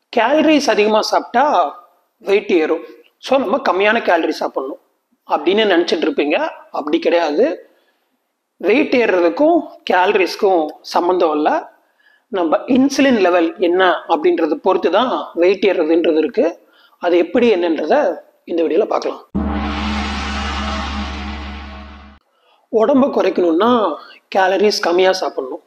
calories அதிகமாக சாப்பிட்டா wait ஏறும் ஸோ நம்ம கம்மியான கேலரி சாப்பிட்ணும் அப்படின்னு நினச்சிட்டு இருப்பீங்க அப்படி கிடையாது வெயிட் ஏறுறதுக்கும் கேலரிஸ்க்கும் சம்மந்தம் இல்லை நம்ம இன்சுலின் லெவல் என்ன அப்படின்றத பொறுத்து தான் வெயிட் ஏறுறதுன்றது இருக்கு அது எப்படி என்னன்றத இந்த வீடியோவில் பார்க்கலாம் உடம்ப குறைக்கணும்னா கேலரிஸ் கம்மியாக சாப்பிடணும்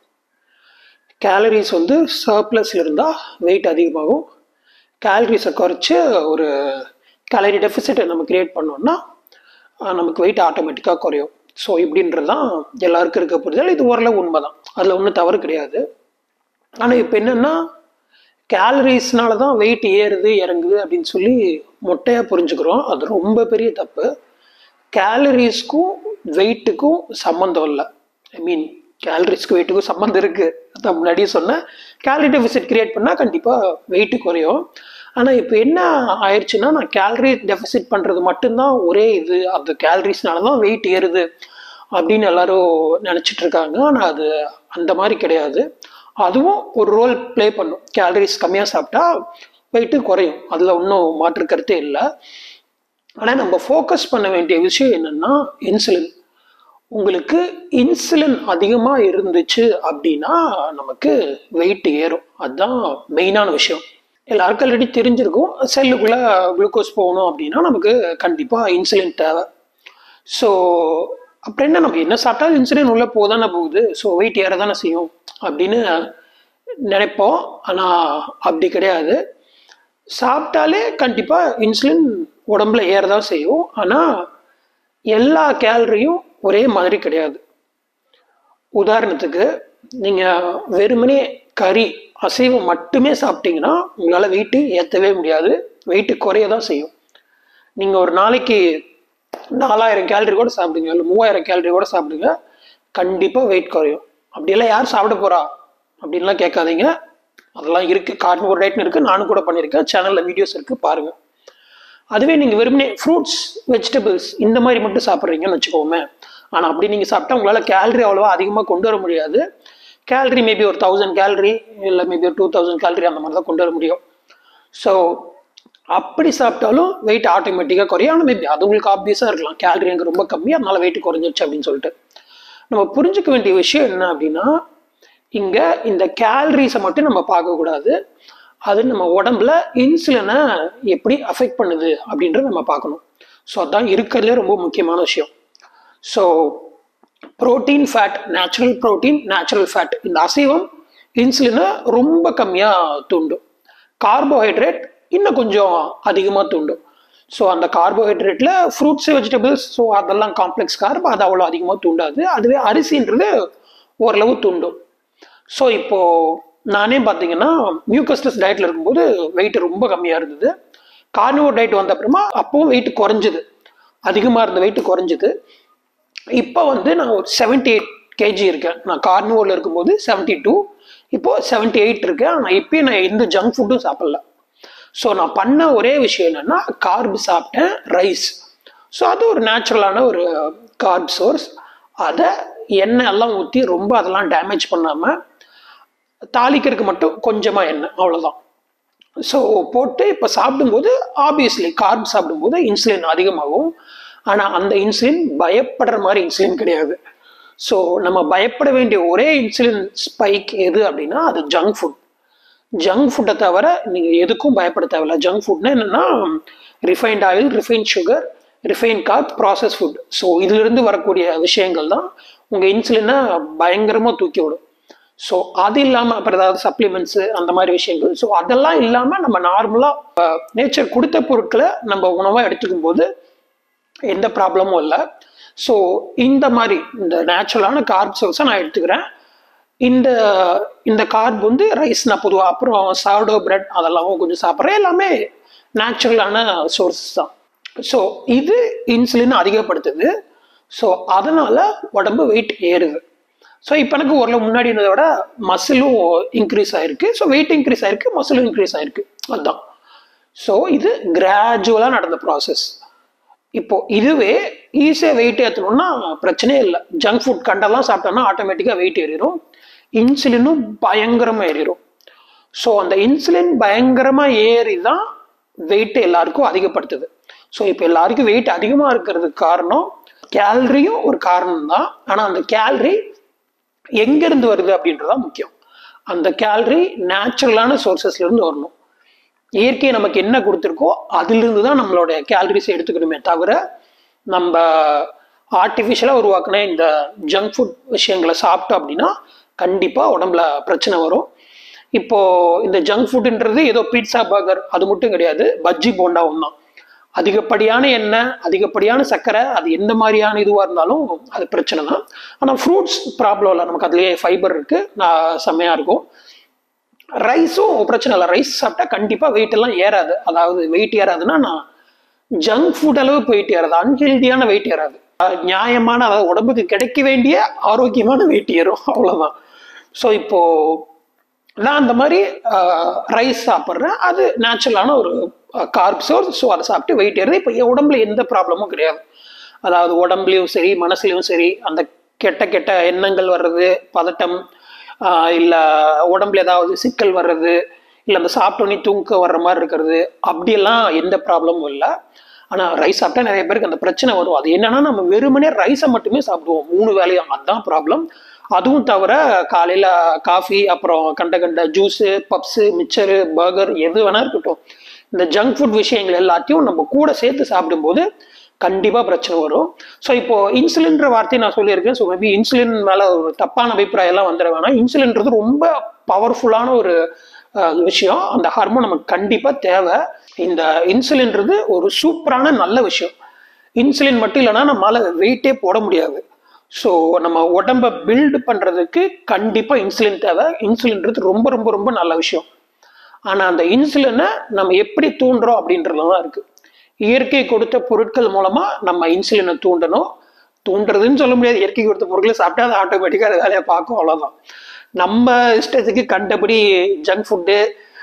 கேலரிஸ் வந்து சர்ப்ளஸில் இருந்தால் வெயிட் அதிகமாகும் கேலரிஸை குறைச்சி ஒரு கேலரி டெஃபிசிட்டை நம்ம கிரியேட் பண்ணோம்னா அஹ், நமக்கு வெயிட் ஆட்டோமேட்டிக்காக குறையும் ஸோ இப்படின்றது தான் எல்லாருக்கும் இருக்க புரிதல் இது ஓரளவு உண்மை தான் அதில் ஒன்றும் தவறு கிடையாது ஆனால் இப்போ என்னென்னா கேலரிஸ்னால தான் வெயிட் ஏறுது இறங்குது அப்படின்னு சொல்லி மொட்டையாக புரிஞ்சுக்கிறோம் அது ரொம்ப பெரிய தப்பு கேலரிஸ்க்கும் வெயிட்டுக்கும் சம்மந்தம் இல்லை ஐ மீன் கேலரிஸ்க்கு வெயிட்டுக்கும் சம்மந்தம் இருக்குது அதான் முன்னாடியே சொன்னேன் கேலரி டெஃபிசிட் கிரியேட் பண்ணால் கண்டிப்பாக வெயிட்டு குறையும் ஆனால் இப்போ என்ன ஆயிடுச்சுன்னா நான் கேலரி டெஃபிசிட் பண்ணுறது மட்டும்தான் ஒரே இது அந்த கேலரிஸ்னால தான் வெயிட் ஏறுது அப்படின்னு எல்லாரும் நினச்சிட்டு இருக்காங்க ஆனால் அது அந்த மாதிரி கிடையாது அதுவும் ஒரு ரோல் ப்ளே பண்ணும் கேலரிஸ் கம்மியாக சாப்பிட்டா வெயிட்டு குறையும் அதில் ஒன்றும் மாற்று கருத்தே இல்லை ஆனால் நம்ம ஃபோக்கஸ் பண்ண வேண்டிய விஷயம் என்னென்னா இன்சுலின் உங்களுக்கு இன்சுலின் அதிகமாக இருந்துச்சு அப்படின்னா நமக்கு வெயிட் ஏறும் அதுதான் மெயினான விஷயம் எல்லாருக்கும் ஆல்ரெடி தெரிஞ்சிருக்கும் செல்லுக்குள்ளே குளுக்கோஸ் போகணும் அப்படின்னா நமக்கு கண்டிப்பாக இன்சுலின் தேவை ஸோ அப்புறம் என்ன நம்ம என்ன சாப்பிட்டாலும் இன்சுலின் உள்ளே போதானே போகுது ஸோ வெயிட் ஏற தானே செய்யும் அப்படின்னு நினைப்போம் ஆனால் அப்படி கிடையாது சாப்பிட்டாலே கண்டிப்பாக இன்சுலின் உடம்புல ஏற தான் செய்யும் ஆனால் எல்லா கேலரியும் ஒரே மாதிரி கிடையாது உதாரணத்துக்கு நீங்கள் வெறுமனே கறி அசைவம் மட்டுமே சாப்பிட்டீங்கன்னா உங்களால் வெயிட்டு ஏற்றவே முடியாது வெயிட்டு குறைய தான் செய்யும் நீங்கள் ஒரு நாளைக்கு நாலாயிரம் கேலரி கூட சாப்பிடுங்க இல்லை மூவாயிரம் கேலரி கூட சாப்பிடுங்க கண்டிப்பாக வெயிட் குறையும் அப்படியெல்லாம் யார் சாப்பிட போகிறா அப்படின்லாம் கேட்காதீங்க அதெல்லாம் இருக்குது கார்போஹைட்ரேட்னு இருக்குது நானும் கூட பண்ணியிருக்கேன் சேனலில் வீடியோஸ் இருக்குது பாருங்கள் அதுவே நீங்கள் வெறுமனே ஃப்ரூட்ஸ் வெஜிடபிள்ஸ் இந்த மாதிரி மட்டும் சாப்பிட்றீங்கன்னு வச்சுக்கோமே ஆனால் அப்படி நீங்கள் சாப்பிட்டா உங்களால் கேலரி அவ்வளோவா அதிகமாக கொண்டு வர முடியாது கேலரி மேபி ஒரு தௌசண்ட் கேலரி இல்லை மேபி ஒரு டூ தௌசண்ட் கேலரி அந்த மாதிரி தான் கொண்டு வர முடியும் ஸோ அப்படி சாப்பிட்டாலும் வெயிட் ஆட்டோமேட்டிக்காக குறையும் ஆனால் மேபி அது உங்களுக்கு ஆப்வியஸாக இருக்கலாம் கேலரி அங்கே ரொம்ப கம்மி அதனால வெயிட் குறைஞ்சிருச்சு அப்படின்னு சொல்லிட்டு நம்ம புரிஞ்சுக்க வேண்டிய விஷயம் என்ன அப்படின்னா இங்கே இந்த கேலரிஸை மட்டும் நம்ம பார்க்கக்கூடாது அது நம்ம உடம்புல இன்சுலினை எப்படி அஃபெக்ட் பண்ணுது அப்படின்றத நம்ம பார்க்கணும் ஸோ அதான் இருக்கிறதுலே ரொம்ப முக்கியமான விஷயம் so protein fat natural protein natural fat இந்த அசைவம் இன்சுலினை ரொம்ப கம்மியாக தூண்டும் கார்போஹைட்ரேட் இன்னும் கொஞ்சம் அதிகமாக தூண்டும் ஸோ அந்த கார்போஹைட்ரேட்டில் ஃப்ரூட்ஸ் வெஜிடபிள்ஸ் ஸோ அதெல்லாம் காம்ப்ளெக்ஸ் கார்ப் அது அவ்வளோ அதிகமாக தூண்டாது அதுவே அரிசின்றது ஓரளவு தூண்டும் ஸோ இப்போ நானே பார்த்தீங்கன்னா மியூக்கஸ்டஸ் டயட்டில் இருக்கும்போது வெயிட் ரொம்ப கம்மியாக இருந்தது கார்னிவோர் டயட் வந்த அப்புறமா அப்பவும் வெயிட் குறைஞ்சிது அதிகமாக இருந்த வெயிட் குறைஞ்சிது இப்போ வந்து நான் ஒரு செவன்டி எயிட் கேஜி இருக்கேன் நான் கார்னிவோரில் இருக்கும்போது செவன்ட்டி டூ இப்போது செவன்ட்டி எயிட் இருக்கேன் ஆனால் இப்போயும் நான் எந்த ஜங்க் ஃபுட்டும் சாப்பிடல ஸோ நான் பண்ண ஒரே விஷயம் என்னென்னா கார்ப் சாப்பிட்டேன் ரைஸ் ஸோ அது ஒரு நேச்சுரலான ஒரு கார்ப் சோர்ஸ் அதை எண்ணெய் எல்லாம் ஊற்றி ரொம்ப அதெல்லாம் டேமேஜ் பண்ணாமல் தாளிக்கிறதுக்கு மட்டும் கொஞ்சமாக எண்ணெய் அவ்வளோதான் ஸோ போட்டு இப்போ சாப்பிடும்போது ஆப்வியஸ்லி கார்ப் சாப்பிடும்போது இன்சுலின் அதிகமாகும் ஆனால் அந்த இன்சுலின் பயப்படுற மாதிரி இன்சுலின் கிடையாது ஸோ நம்ம பயப்பட வேண்டிய ஒரே இன்சுலின் ஸ்பைக் எது அப்படின்னா அது ஜங்க் ஃபுட் ஜங்க் ஃபுட்டை தவிர நீங்கள் எதுக்கும் பயப்பட தேவையில்ல ஜங்க் ஃபுட்னா என்னென்னா refined oil refined sugar refine carb process food so இதிலிருந்து வரக்கூடிய விஷயங்கள் தான் உங்கள் இன்சுலினை பயங்கரமாக தூக்கி விடும் ஸோ அது இல்லாமல் அப்புறம் ஏதாவது சப்ளிமெண்ட்ஸு அந்த மாதிரி விஷயங்கள் ஸோ அதெல்லாம் இல்லாமல் நம்ம நார்மலாக நேச்சர் கொடுத்த பொருட்களை நம்ம உணவாக எடுத்துக்கும் போது எந்த ப்ராப்ளமும் இல்லை ஸோ இந்த மாதிரி இந்த நேச்சுரலான கார்ப் சோர்ஸை நான் எடுத்துக்கிறேன் இந்த இந்த கார்ப் வந்து ரைஸ் நான் பொதுவாக அப்புறம் சாடோ பிரெட் அதெல்லாம் கொஞ்சம் சாப்பிட்றேன் எல்லாமே நேச்சுரலான சோர்ஸஸ் தான் ஸோ இது இன்சுலின் அதிகப்படுத்துது ஸோ அதனால உடம்பு வெயிட் ஏறுது ஸோ இப்போ எனக்கு ஓரளவு முன்னாடி இருந்ததை விட மசிலும் இன்க்ரீஸ் ஆயிருக்கு ஸோ வெயிட் இன்க்ரீஸ் ஆயிருக்கு மசிலும் இன்க்ரீஸ் ஆயிருக்கு அதுதான் ஸோ இது கிராஜுவலாக நடந்த ப்ராசஸ் இப்போ இதுவே ஈஸியாக வெயிட் ஏற்றணும்னா பிரச்சனையே இல்லை ஜங்க் ஃபுட் கண்டெல்லாம் சாப்பிட்டோம்னா ஆட்டோமேட்டிக்காக வெயிட் ஏறிடும் இன்சுலினும் பயங்கரமாக ஏறிடும் ஸோ அந்த இன்சுலின் பயங்கரமாக ஏறி தான் வெயிட் எல்லாருக்கும் அதிகப்படுத்துது ஸோ இப்போ எல்லாருக்கும் வெயிட் அதிகமாக இருக்கிறதுக்கு காரணம் கேலரியும் ஒரு காரணம் தான் ஆனால் அந்த கேலரி எங்கேருந்து வருது அப்படின்றதான் முக்கியம் அந்த கேலரி நேச்சுரலான சோர்சஸ்லேருந்து வரணும் இயற்கை நமக்கு என்ன கொடுத்துருக்கோ அதிலிருந்து தான் நம்மளோட கேலரிஸ் எடுத்துக்கணுமே தவிர நம்ம ஆர்டிஃபிஷியலாக உருவாக்குன இந்த ஜங்க் ஃபுட் விஷயங்களை சாப்பிட்டோம் அப்படின்னா கண்டிப்பாக உடம்புல பிரச்சனை வரும் இப்போ இந்த ஜங்க் ஃபுட்டுன்றது ஏதோ பீட்சா பர்கர் அது மட்டும் கிடையாது பஜ்ஜி போண்டாவும் தான் அதிகப்படியான எண்ணெய் அதிகப்படியான சர்க்கரை அது எந்த மாதிரியான இதுவாக இருந்தாலும் அது பிரச்சனை தான் ஆனால் ஃப்ரூட்ஸ் ப்ராப்ளம் இல்லை நமக்கு அதுலேயே ஃபைபர் இருக்குது நான் செம்மையாக இருக்கும் ரைஸும் பிரச்சனை இல்லை ரைஸ் சாப்பிட்டா கண்டிப்பாக வெயிட் எல்லாம் ஏறாது அதாவது வெயிட் ஏறாதுன்னா நான் ஜங்க் ஃபுட் அளவுக்கு வெயிட் ஏறாது அன்ஹெல்தியான வெயிட் ஏறாது அஹ் நியாயமான அதாவது உடம்புக்கு கிடைக்க வேண்டிய ஆரோக்கியமான வெயிட் ஏறும் அவ்வளோதான் ஸோ இப்போ நான் அந்த மாதிரி ரைஸ் சாப்பிட்றேன் அது நேச்சுரலான ஒரு கார்ப் சோர்ஸ் ஸோ அதை சாப்பிட்டு வெயிட் ஏறுது இப்போ என் உடம்புல எந்த ப்ராப்ளமும் கிடையாது அதாவது உடம்புலையும் சரி மனசுலையும் சரி அந்த கெட்ட கெட்ட எண்ணங்கள் வர்றது பதட்டம் இல்லை உடம்புல ஏதாவது சிக்கல் வர்றது இல்லை அந்த சாப்பிட்டோன்னே தூங்க வர்ற மாதிரி இருக்கிறது அப்படியெல்லாம் எந்த ப்ராப்ளமும் இல்லை ஆனால் ரைஸ் சாப்பிட்டா நிறைய பேருக்கு அந்த பிரச்சனை வரும் அது என்னன்னா நம்ம வெறுமனே ரைஸை மட்டுமே சாப்பிடுவோம் மூணு வேலையும் அதுதான் ப்ராப்ளம் அதுவும் தவிர காலையில் காஃபி அப்புறம் கண்ட கண்ட ஜூஸு பப்ஸு மிக்சரு பர்கர் எது வேணா இருக்கட்டும் இந்த ஜங்க் ஃபுட் விஷயங்கள் எல்லாத்தையும் நம்ம கூட சேர்த்து சாப்பிடும்போது கண்டிப்பாக பிரச்சனை வரும் ஸோ இப்போ இன்சுலின்ற வார்த்தையை நான் சொல்லியிருக்கேன் ஸோ மேபி இன்சுலின் மேலே ஒரு தப்பான அபிப்பிராயம் எல்லாம் வந்துட வேணாம் இன்சுலின்றது ரொம்ப பவர்ஃபுல்லான ஒரு அஹ், விஷயம் அந்த ஹார்மோன் நமக்கு கண்டிப்பாக தேவை இந்த இன்சுலின்றது ஒரு சூப்பரான நல்ல விஷயம் இன்சுலின் மட்டும் இல்லைன்னா நம்மளால வெயிட்டே போட முடியாது ஸோ நம்ம உடம்ப பில்டு பண்ணுறதுக்கு கண்டிப்பாக இன்சுலின் தேவை இன்சுலின்றது ரொம்ப ரொம்ப ரொம்ப நல்ல விஷயம் ஆனால் அந்த இன்சுலினை நம்ம எப்படி தூண்டுறோம் அப்படின்றதுல தான் இருக்குது இயற்கை கொடுத்த பொருட்கள் மூலமாக நம்ம இன்சுலினை தூண்டணும் தூண்டுறதுன்னு சொல்ல முடியாது இயற்கை கொடுத்த பொருட்களை சாப்பிட்டா அது ஆட்டோமேட்டிக்காக அது வேலையை பார்க்கும் அவ்வளோதான் நம்ம இஷ்டத்துக்கு கண்டபடி junk food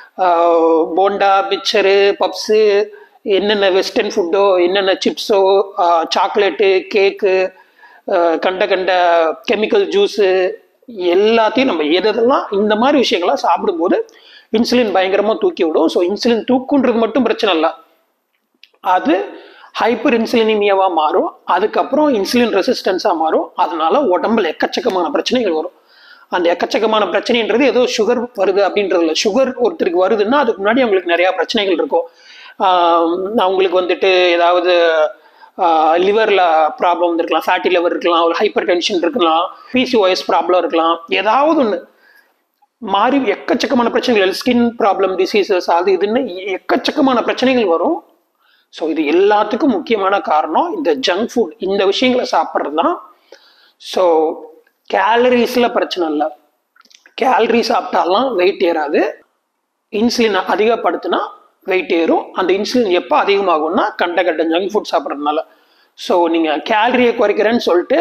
bonda mixture puffs என்னென்ன வெஸ்டர்ன் ஃபுட்டோ என்னென்ன சிப்ஸோ சாக்லேட்டு கேக்கு கண்ட கண்ட கெமிக்கல் ஜூஸு எல்லாத்தையும் நம்ம எதெல்லாம் இந்த மாதிரி விஷயங்கள்லாம் சாப்பிடும்போது இன்சுலின் பயங்கரமாக தூக்கி விடும் ஸோ இன்சுலின் தூக்குன்றது மட்டும் பிரச்சனை இல்லை அது ஹைப்பர் இன்சுலினிமியாவாக மாறும் அதுக்கப்புறம் இன்சுலின் ரெசிஸ்டன்ஸாக மாறும் அதனால உடம்புல எக்கச்சக்கமான பிரச்சனைகள் வரும் அந்த எக்கச்சக்கமான பிரச்சனைன்றது ஏதோ சுகர் வருது அப்படின்றது இல்லை சுகர் ஒருத்தருக்கு வருதுன்னா அதுக்கு முன்னாடி அவங்களுக்கு நிறையா பிரச்சனைகள் இருக்கும் ஆஹ் அவங்களுக்கு வந்துட்டு ஏதாவது லிவரில் ப்ராப்ளம் வந்துருக்கலாம் ஃபேட்டி லிவர் இருக்கலாம் ஒரு ஹைப்பர் டென்ஷன் இருக்கலாம் பிசிஓஎஸ் ப்ராப்ளம் இருக்கலாம் ஏதாவது ஒன்று மாறி எக்கச்சக்கமான பிரச்சனைகள் ஸ்கின் ப்ராப்ளம் டிசீசஸ் அது இதுன்னு எக்கச்சக்கமான பிரச்சனைகள் வரும் ஸோ இது எல்லாத்துக்கும் முக்கியமான காரணம் இந்த ஜங்க் ஃபுட் இந்த விஷயங்களை சாப்பிட்றது தான் ஸோ கேலரிஸில் பிரச்சனை இல்லை கேலரி சாப்பிட்டாலாம் வெயிட் ஏறாது இன்சுலின் அதிகப்படுத்தினா வெயிட் ஏறும் அந்த இன்சுலின் எப்போ அதிகமாகும்னா கண்ட கண்ட ஜங்க் ஃபுட் சாப்பிட்றதுனால ஸோ நீங்கள் கேலரியை குறைக்கிறேன்னு சொல்லிட்டு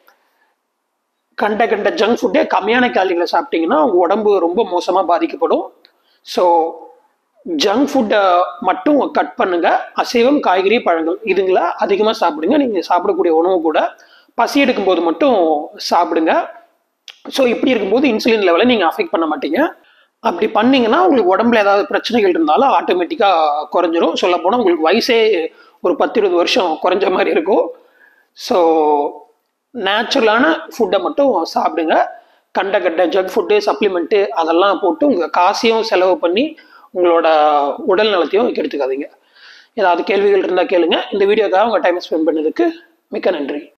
கண்ட கண்ட ஜங்க் ஃபுட்டே கம்மியான கேலரிகளை சாப்பிட்டீங்கன்னா உங்க உடம்பு ரொம்ப மோசமாக பாதிக்கப்படும் ஸோ ஜங்க் ஃபுட்டை மட்டும் கட் பண்ணுங்க அசைவம் காய்கறி பழங்கள் இதுங்களை அதிகமாக சாப்பிடுங்க நீங்கள் சாப்பிடக்கூடிய உணவு கூட பசி எடுக்கும்போது மட்டும் சாப்பிடுங்க ஸோ இப்படி இருக்கும்போது இன்சுலின் லெவலை நீங்கள் அஃபெக்ட் பண்ண மாட்டீங்க அப்படி பண்ணீங்கன்னா உங்களுக்கு உடம்புல ஏதாவது பிரச்சனைகள் இருந்தாலும் ஆட்டோமேட்டிக்காக குறைஞ்சிரும் சொல்ல போனால் உங்களுக்கு வயசே ஒரு பத்து இருபது வருஷம் குறைஞ்ச மாதிரி இருக்கும் ஸோ நேச்சுரலான ஃபுட்டை மட்டும் சாப்பிடுங்க கண்ட கண்ட ஜங்க் ஃபுட்டு சப்ளிமெண்ட்டு அதெல்லாம் போட்டு உங்கள் காசையும் செலவு பண்ணி உங்களோட உடல் நலத்தையும் கெடுத்துக்காதீங்க ஏதாவது கேள்விகள் இருந்தால் கேளுங்க இந்த வீடியோக்காக உங்கள் டைம் ஸ்பெண்ட் பண்ணதுக்கு மிக்க நன்றி